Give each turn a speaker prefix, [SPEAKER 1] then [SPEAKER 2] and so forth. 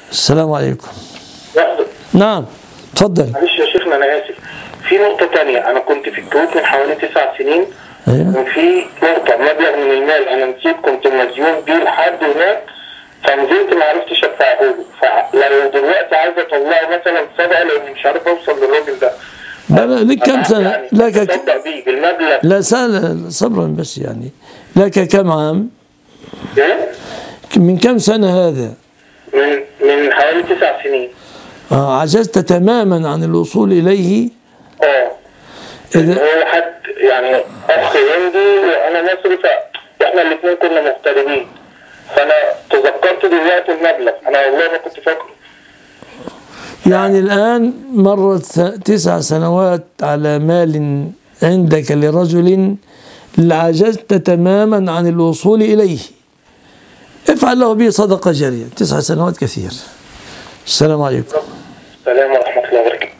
[SPEAKER 1] السلام عليكم
[SPEAKER 2] لحظة
[SPEAKER 1] نعم تفضل
[SPEAKER 2] معلش يا شيخنا انا اسف في نقطة تانية انا كنت في الكويت من حوالي تسع سنين
[SPEAKER 1] ايوه
[SPEAKER 2] وفي نقطة مبلغ من المال انا نسيت كنت مديون بيه لحد هناك فنزلت ما عرفتش ادفعه له فلو دلوقتي عايز اطلعه مثلا صدقة لان مش عارف اوصل للراجل ده
[SPEAKER 1] لا لا لك كم
[SPEAKER 2] أنا
[SPEAKER 1] سنة
[SPEAKER 2] يعني
[SPEAKER 1] لك ك-
[SPEAKER 2] اتصدق بيه بالمبلغ
[SPEAKER 1] لا سهل صبرا بس يعني لك كم عام
[SPEAKER 2] ده
[SPEAKER 1] من كم سنة هذا
[SPEAKER 2] من من حوالي تسع سنين
[SPEAKER 1] آه عجزت تماما عن الوصول إليه
[SPEAKER 2] اه
[SPEAKER 1] إذا
[SPEAKER 2] هو حد يعني اخ هندي وانا مصري فاحنا الاثنين كنا مغتربين فانا تذكرت دلوقتي المبلغ انا والله ما كنت فاكره
[SPEAKER 1] يعني الآن مرت س- تسع سنوات على مال عندك لرجل عجزت تماما عن الوصول إليه افعل له به صدقة جارية تسع سنوات كثير السلام عليكم
[SPEAKER 2] السلام ورحمه الله وبركاته